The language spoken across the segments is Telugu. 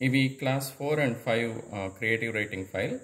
ఇవి class four and five creative writing file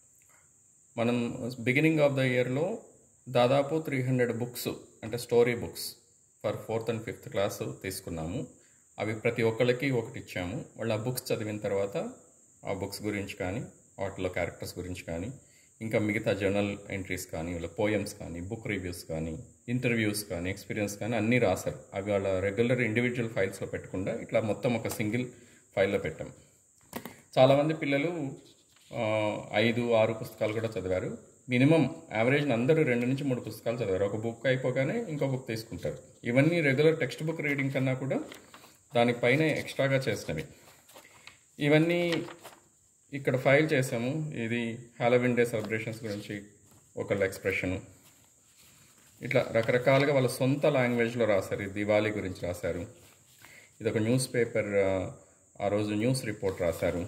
మనం బిగినింగ్ ఆఫ్ ద ఇయర్లో దాదాపు త్రీ హండ్రెడ్ బుక్స్ అంటే story books for fourth and fifth class తీసుకున్నాము అవి ప్రతి ఒక్కళ్ళకి ఒకటి ఇచ్చాము వాళ్ళు ఆ బుక్స్ చదివిన తర్వాత ఆ బుక్స్ గురించి కానీ వాటిలో క్యారెక్టర్స్ గురించి కానీ ఇంకా మిగతా జర్నల్ ఎంట్రీస్ కానీ వాళ్ళ పోయమ్స్ కానీ బుక్ రివ్యూస్ కానీ ఇంటర్వ్యూస్ కానీ ఎక్స్పీరియన్స్ కానీ అన్నీ రాశారు అవి వాళ్ళ రెగ్యులర్ ఇండివిజువల్ ఫైల్స్లో పెట్టకుండా ఇట్లా మొత్తం ఒక సింగిల్ ఫైల్లో పెట్టాం చాలామంది పిల్లలు ఆ, ఐదు ఆరు పుస్తకాలు కూడా చదివారు మినిమం యావరేజ్ అందరూ రెండు నుంచి మూడు పుస్తకాలు చదివారు ఒక బుక్ అయిపోగానే ఇంకో బుక్ తీసుకుంటారు ఇవన్నీ రెగ్యులర్ టెక్స్ట్ బుక్ రీడింగ్ కన్నా కూడా దానిపైన ఎక్స్ట్రాగా చేసినవి ఇవన్నీ ఇక్కడ ఫైల్ చేసాము ఇది హాలోవిన్ డే సెలబ్రేషన్స్ గురించి ఒకళ్ళ ఎక్స్ప్రెషను ఇట్లా రకరకాలుగా వాళ్ళ సొంత లాంగ్వేజ్లో రాశారు ఇది దివాళీ గురించి రాశారు ఇది ఒక న్యూస్ పేపర్ ఆ రోజు న్యూస్ రిపోర్ట్ రాశారు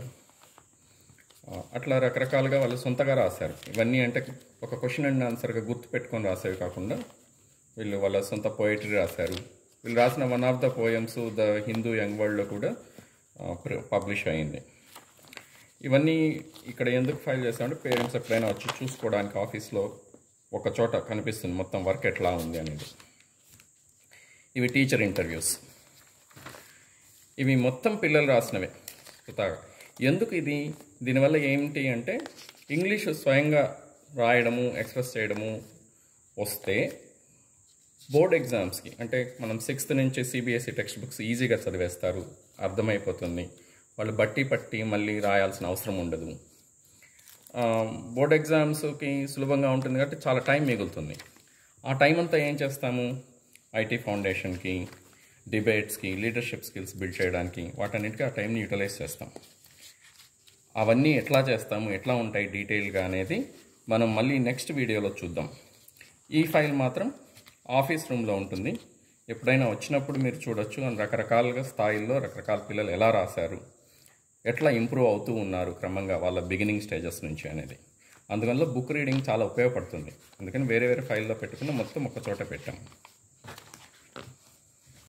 ఆ, అట్లా రకరకాలుగా వాళ్ళు సొంతగా రాశారు ఇవన్నీ అంటే ఒక క్వశ్చన్ అండ్ ఆన్సర్గా గుర్తు పెట్టుకొని రాసేవి కాకుండా వీళ్ళు వాళ్ళ సొంత పోయిటరీ రాశారు వీళ్ళు రాసిన one of the poems the Hindu young వరల్డ్లో కూడా పబ్లిష్ అయింది ఇవన్నీ ఇక్కడ ఎందుకు ఫైల్ చేస్తామంటే పేరెంట్స్ ఎప్పుడైనా వచ్చి చూసుకోవడానికి ఆఫీస్లో ఒక చోట కనిపిస్తుంది మొత్తం వర్క్ ఎట్లా ఉంది అనేది ఇవి టీచర్ ఇంటర్వ్యూస్ ఇవి మొత్తం పిల్లలు రాసినవే స్వతహాగా ఎందుకు ఇది దీనివల్ల ఏంటి అంటే ఇంగ్లీష్ స్వయంగా రాయడము ఎక్స్ప్రెస్ చేయడము వస్తే బోర్డ్ ఎగ్జామ్స్కి అంటే మనం సిక్స్త్ నుంచి సిబిఎస్ఈ టెక్స్ట్ బుక్స్ ఈజీగా చదివేస్తారు అర్థమైపోతుంది వాళ్ళు బట్టి పట్టి మళ్ళీ రాయాల్సిన అవసరం ఉండదు ఆ, బోర్డ్ ఎగ్జామ్స్కి సులభంగా ఉంటుంది కాబట్టి చాలా టైం మిగులుతుంది ఆ టైం అంతా ఏం చేస్తాము ఐటీ ఫౌండేషన్కి డిబేట్స్కి లీడర్షిప్ స్కిల్స్ బిల్డ్ చేయడానికి వాటన్నిటికీ ఆ టైంని యూటిలైజ్ చేస్తాం అవన్నీ ఎట్లా చేస్తాము ఎట్లా ఉంటాయి డీటెయిల్గా అనేది మనం మళ్ళీ నెక్స్ట్ వీడియోలో చూద్దాం ఈ ఫైల్ మాత్రం ఆఫీస్ రూమ్లో ఉంటుంది ఎప్పుడైనా వచ్చినప్పుడు మీరు చూడొచ్చు అని రకరకాలుగా స్థాయిల్లో రకరకాల పిల్లలు ఎలా రాశారు ఎట్లా ఇంప్రూవ్ అవుతూ ఉన్నారు క్రమంగా వాళ్ళ బిగినింగ్ స్టేజెస్ నుంచి అనేది అందువల్ల బుక్ రీడింగ్ చాలా ఉపయోగపడుతుంది అందుకని వేరే వేరే ఫైల్లో పెట్టుకుని మొత్తం ఒక చోట పెట్టాం